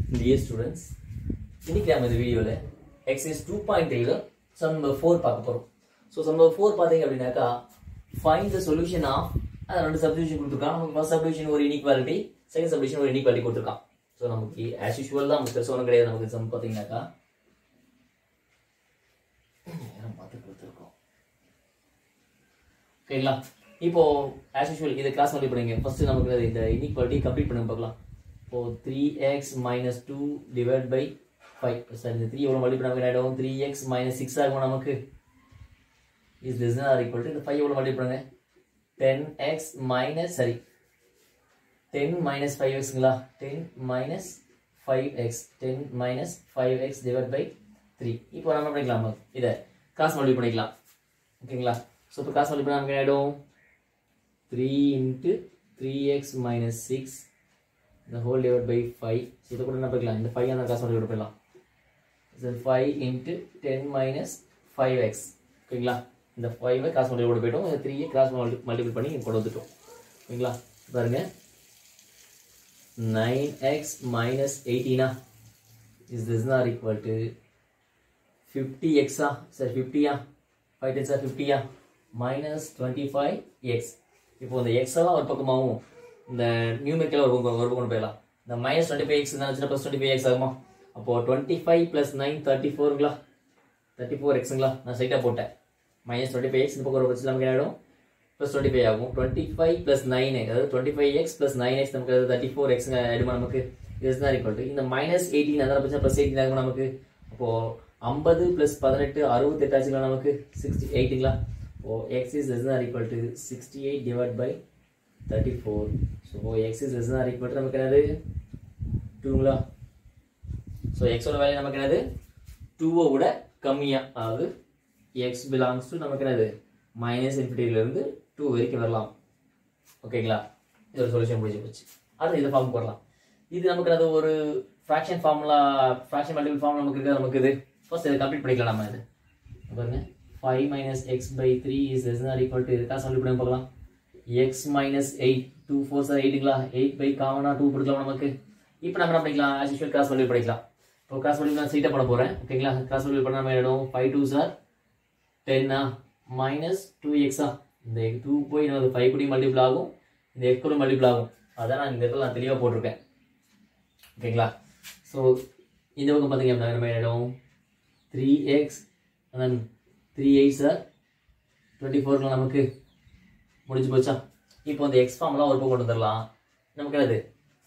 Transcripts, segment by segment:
dear students இன்னைக்கு நம்ம இந்த வீடியோவில் எக்ஸைஸ் டூ பாயிண்ட் த்ரீல சம் நம்பர் ஃபோர் பார்க்க போகிறோம் ஸோ சம் நம்பர் ஃபோர் பார்த்தீங்க அப்படின்னாக்கா ஃபைண்ட் த சொல்யூஷன் ஆஃப் அது ரெண்டு சப்டிவிஷன் கொடுத்துருக்கான் நமக்கு ஃபர்ஸ்ட் சப்டிவிஷன் ஒரு இனிக்வாலிட்டி செகண்ட் சப்டிவிஷன் ஒரு இனிக்வாலிட்டி கொடுத்துருக்கான் ஸோ நமக்கு ஆஸ் யூஷுவல் தான் நமக்கு பெருசாக ஒன்றும் கிடையாது நமக்கு சம் பார்த்தீங்கன்னாக்கா நேரம் பார்த்து கொடுத்துருக்கோம் ஓகேங்களா இப்போ ஆஸ் யூஷுவல் இதை கிளாஸ் மல்டி பண்ணுங்க ஃபர்ஸ்ட் நமக்கு இந்த இனிக்வாலிட்டி கம்ப்ளீட் பண்ணுங்க பார்க்கலாம் இப்போ three x minus two divide by five sir இந்த த்ரீ எவ்வளோ மல்டி நமக்கு என்ன ஆகிடும் த்ரீ எக்ஸ் மைனஸ் சிக்ஸ் ஆகும் நமக்கு is this or equal to இந்த ஃபைவ் எவ்வளோ மல்டி பண்ணுங்க டென் எக்ஸ் மைனஸ் சரி டென் மைனஸ் ஃபைவ் எக்ஸுங்களா ten minus five x ten minus five x divide by three இப்போ நம்ம பண்ணிக்கலாம் இதை கிராஸ் மல்டி பண்ணிக்கலாம் ஓகேங்களா ஸோ இப்போ கிராஸ் மல்டி பண்ணால் நமக்கு என்ன ஆகிடும் three into three x minus six இந்த whole divide by five so இதை கூட என்ன பண்ணிக்கலாம் இந்த ஃபைவ் அந்த காசு மல்டிபிள் பண்ணலாம் so five into ten minus five x ஓகேங்களா இந்த ஃபைவை காசு மல்டிபிள் போயிட்டோம் இந்த த்ரீயை கிராஸ் மல்டி மல்டிபிள் பண்ணி கொண்டு வந்துட்டோம் ஓகேங்களா பாருங்க நைன் எக்ஸ் மைனஸ் எயிட்டீனா is this or equal to fifty எக்ஸா சார் ஃபிஃப்டியா ஃபைவ் டென்ஸா ஃபிஃப்டியா மைனஸ் டுவெண்ட்டி ஃபைவ் எக்ஸ் இப்போ இந்த எக்ஸ் எல்லாம் ஒரு பக்கமாகவும் இந்த நியூமெரிக்கல் ஒரு பக்கம் ஒரு பக்கம் போயிடலாம் இந்த மைனஸ் டுவெண்ட்டி ஃபைவ் எக்ஸ் இருந்தால் ப்ளஸ் டுவெண்ட்டி ஃபைவ் எக்ஸ் ஆகுமா அப்போ twenty five plus nine thirty ஃபோருங்களா தேர்ட்டி ஃபோர் எக்ஸுங்களா நான் ஸ்ட்ரைட்டாக போட்டேன் மைனஸ் டுவெண்ட்டி ஃபைவ் எக்ஸ் இந்த பக்கம் ஒரு வச்சு நமக்கு என்ன ஆகிடும் ப்ளஸ் டுவெண்ட்டி ஃபைவ் ஆகும் டுவெண்ட்டி ஃபைவ் ப்ளஸ் நைன் அதாவது twenty five x plus nine x நமக்கு தேர்ட்டி ஃபோர் எக்ஸ் ஆகிடுமா நமக்கு இதுதான் தான் ஈக்குவல் இந்த மைனஸ் எயிட்டீன் அதான் பிரச்சனை ப்ளஸ் எயிட்டீன் ஆகும் நமக்கு அப்போ ஐம்பது ப்ளஸ் பதினெட்டு அறுபத்தெட்டு ஆச்சுங்களா நமக்கு சிக்ஸ்டி எயிட்டுங்களா ஓ x is less than equal to sixty eight divide by thirty four so x is less than equal to நமக்கு என்னது டூங்களா ஸோ எக்ஸோட வேல்யூ நமக்கு என்னது டூவை விட கம்மியாக அதாவது எக்ஸ் பிலாங்ஸ் டு நமக்கு என்னது மைனஸ் இன்ஃபினிட்டியிலேருந்து டூ வரைக்கும் வரலாம் ஓகேங்களா இது ஒரு சொல்யூஷன் முடிஞ்சு போச்சு அடுத்து இதை ஃபார்ம் போடலாம் இது நமக்கு அது ஒரு fraction formula fraction multiple form நமக்கு இருக்குது நமக்கு இது ஃபர்ஸ்ட் இதை கம்ப்ளீட் பண்ணிக்கலாம் நம்ம இது பாருங்க five minus x by three is less or equal to இதுக்காக சொல்லி பண்ணி பார்க்கலாம் x minus eight two four sir எயிட்டுங்களா எயிட் பை காமனா டூ கொடுக்கலாம் நமக்கு இப்போ நம்ம என்ன பண்ணிக்கலாம் ஆஸ் யூஷுவல் கிராஸ் மல்டிபிள் பண்ணிக்கலாம் இப்போ கிராஸ் மல்டிபிள் நான் சீட்டாக பண்ண போகிறேன் ஓகேங்களா கிராஸ் மல்டிபிள் பண்ண நம்ம ஆகிடும் ஃபைவ் டூ சார் டென்னா மைனஸ் டூ எக்ஸா இந்த டூ போய் நமக்கு ஃபைவ் கூட மல்டிபிள் ஆகும் இந்த எக்ஸ் கூட மல்டிபிள் ஆகும் அதான் நான் இந்த இடத்துல நான் தெளிவாக போட்டிருக்கேன் ஓகேங்களா ஸோ இந்த பக்கம் பார்த்தீங்க அப்படின்னா நம்ம ஆகிடும் three x then three eight sir twenty ஃபோரில் நமக்கு முடிஞ்சு போச்சா இப்போ இந்த எக்ஸ் ஃபார்ம்லாம் ஒரு பக்கம் கொண்டு வந்துடலாம் நமக்கு என்னது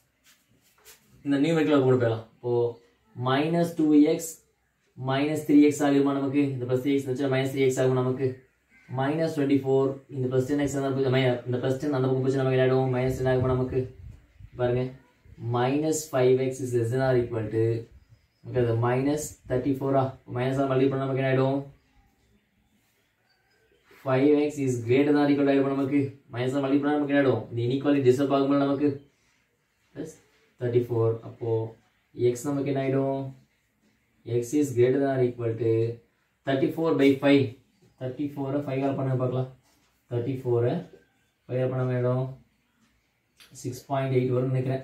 இந்த நியூமெரிக்கல் கொண்டு போயிடலாம் இப்போது minus two x minus three x ஆகுமா நமக்கு இந்த ப்ளஸ் த்ரீ எக்ஸ் வச்சு மைனஸ் த்ரீ எக்ஸ் ஆகும் நமக்கு மைனஸ் டுவெண்ட்டி ஃபோர் இந்த ப்ளஸ் டென் எக்ஸ் இந்த ப்ளஸ் டென் அந்த பக்கம் போச்சு நமக்கு என்ன ஆகிடும் மைனஸ் டென் ஆகுமா நமக்கு பாருங்க minus five x is less or equal to okay minus thirty ஃபோரா மைனஸ் ஆர் மல்டி பண்ண நமக்கு என்ன ஆகிடும் five x is greater than equal ஆகிடும் நமக்கு மைனஸ் ஆர் மல்டி பண்ணால் நமக்கு என்ன ஆகிடும் இந்த இனிக்வாலிட்டி டிஸ்டர்ப் ஆகும்போது நமக்கு ப்ளஸ் தேர்ட்டி ஃபோர் அப்போது எக்ஸ் நமக்கு என்ன ஆகிடும் x is greater than equal to thirty four by five thirty ஃபோரை ஃபைவ் ஆல் பண்ண பார்க்கலாம் தேர்ட்டி ஃபோரை ஃபைவ் ஆல் பண்ண வேணும் சிக்ஸ் பாயிண்ட் எயிட் வரும்னு நினைக்கிறேன்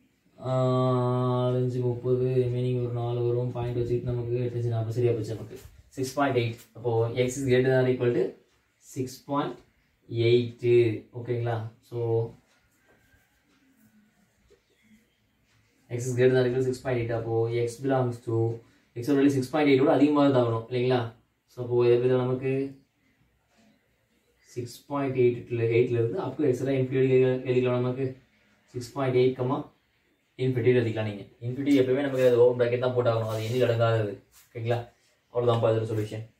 அஞ்சு முப்பது ரிமைனிங் ஒரு நாலு வரும் பாயிண்ட் வச்சுக்கிட்டு நமக்கு எட்டு நாற்பது சரியா போச்சு நமக்கு சிக்ஸ் பாயிண்ட் எயிட் அப்போது x is greater than equal to six point eight ஓகேங்களா so x is greater than equal six point eight அப்போது x belongs to x value six point எயிட்டோட அதிகமாக தான் வரும் இல்லைங்களா ஸோ அப்போது எப்படி நமக்கு சிக்ஸ் பாயிண்ட் எயிட்டில் எயிட்லேருந்து அப் டு எக்ஸ்ட்ரா இன்ஃபினிட்டி எழுதிக்கலாம் நமக்கு six point eight comma infinity எழுதிக்கலாம் நீங்கள் இன்ஃபினிட்டி எப்பவுமே நமக்கு அது ஓவர் ப்ராக்கெட் தான் போட்டாகணும் அது எண்ணில் அடங்காதது ஓகேங்களா அவ்வளோதான் இதோட சொல்யூஷன்